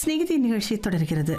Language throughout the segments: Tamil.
ஸ்நேகிதி நிகழ்ச்சி தொடர்கிறது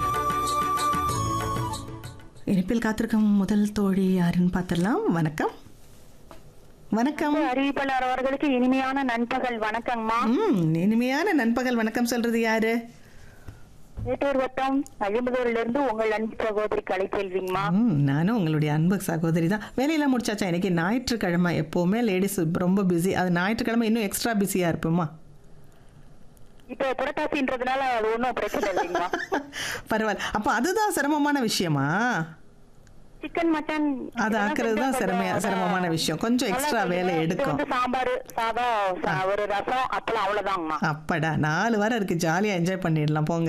இனிப்பில் காத்திருக்கும் முதல் தோழி யாருன்னு பார்த்துடலாம் வணக்கம் வணக்கம் அறிவிப்பாளர் அவர்களுக்கு இனிமையான நண்பகல் வணக்கங்கம்மா ம் இனிமையான நண்பகல் வணக்கம் சொல்றது யாரு மேட்டூர் வட்டம் அழிமுதூர்ல இருந்து உங்கள் அன்பு சகோதரி கலைச்செல்விங்கம்மா ம் நானும் உங்களுடைய அன்பு சகோதரி தான் வேலையெல்லாம் முடிச்சாச்சா இன்னைக்கு ஞாயிற்றுக்கிழமை எப்போவுமே லேடிஸ் ரொம்ப பிஸி அது ஞாயிற்றுக்கிழமை இன்னும் எக்ஸ்ட்ரா பிஸியாக இருப்போமா இப்ப புரட்டாசின்றதுனால அது ஒண்ணும் பிரச்சனை இல்லைங்கம்மா பரவாயில்ல அப்போ அதுதான் சிரமமான விஷயமா சிக்கன் மட்டன் அது ஆக்குறது தான் சிரமையா சிரமமான விஷயம் கொஞ்சம் எக்ஸ்ட்ரா வேலை எடுக்கும் சாம்பார் சாதம் சா- ஒரு ரசம் அப்பளம் அவ்வளவுதாங்கம்மா அப்படா நாலு வாரம் இருக்கு ஜாலியாக என்ஜாய் பண்ணிடலாம் போங்க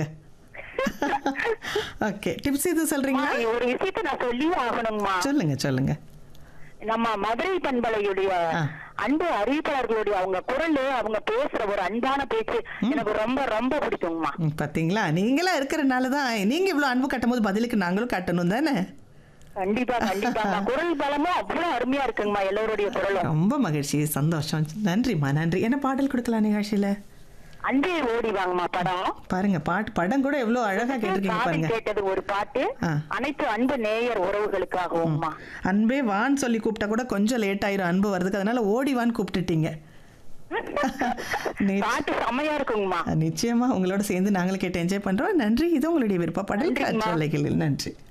ஓகே டிப்ஸ் இது சொல்றீங்களா அம்மா, ஒரு விஷயத்த நான் சொல்லியே ஆகணுங்கம்மா சொல்லுங்க சொல்லுங்க நம்ம மதுரை பண்பலையுடைய ஆ. அன்பு அறிவிப்பாளர்களுடைய அவங்க குரல் அவங்க பேசுற ஒரு அன்பான பேச்சு எனக்கு ரொம்ப ரொம்ப பிடிக்குங்கம்மா ம், பாத்தீங்களா நீங்களா இருக்கிறனால தான் நீங்க இவ்வளவு அன்பு கட்டும் போது பதிலுக்கு நாங்களும் கட்டணும் தானே கண்டிப்பா கண்டிப்பா குரல் பலமும் அவ்வளவு அருமையா இருக்குங்கம்மா எல்லோருடைய குரலும் ரொம்ப மகிழ்ச்சி சந்தோஷம் நன்றிம்மா நன்றி என்ன பாடல் கொடுக்கலாம் நிகழ்ச்சியில அன்பே ஓடி வாங்கம்மா படம் பாருங்க பாட்டு படம் கூட எவ்வளவு அழகா கேட்டிருக்கீங்க காதில் பாருங்க கேட்டது ஒரு பாட்டு ஆ. அனைத்து அன்பு நேயர் உறவுகளுக்காகவும்மா அன்பே வான்னு சொல்லி கூப்பிட்டா கூட கொஞ்சம் லேட் ஆயிரும் அன்பு வர்றதுக்கு அதனால ஓடி வான்னு கூப்பிட்டுட்டீங்க நி- பாட்டு செம்மையா இருக்குங்கம்மா நிச்சயமா உங்களோட சேர்ந்து நாங்களும் கேட்டு என்ஜாய் பண்றோம் நன்றி இது உங்களுடைய விருப்ப பாடல் நன்றிம்மா. காட்சி நன்றி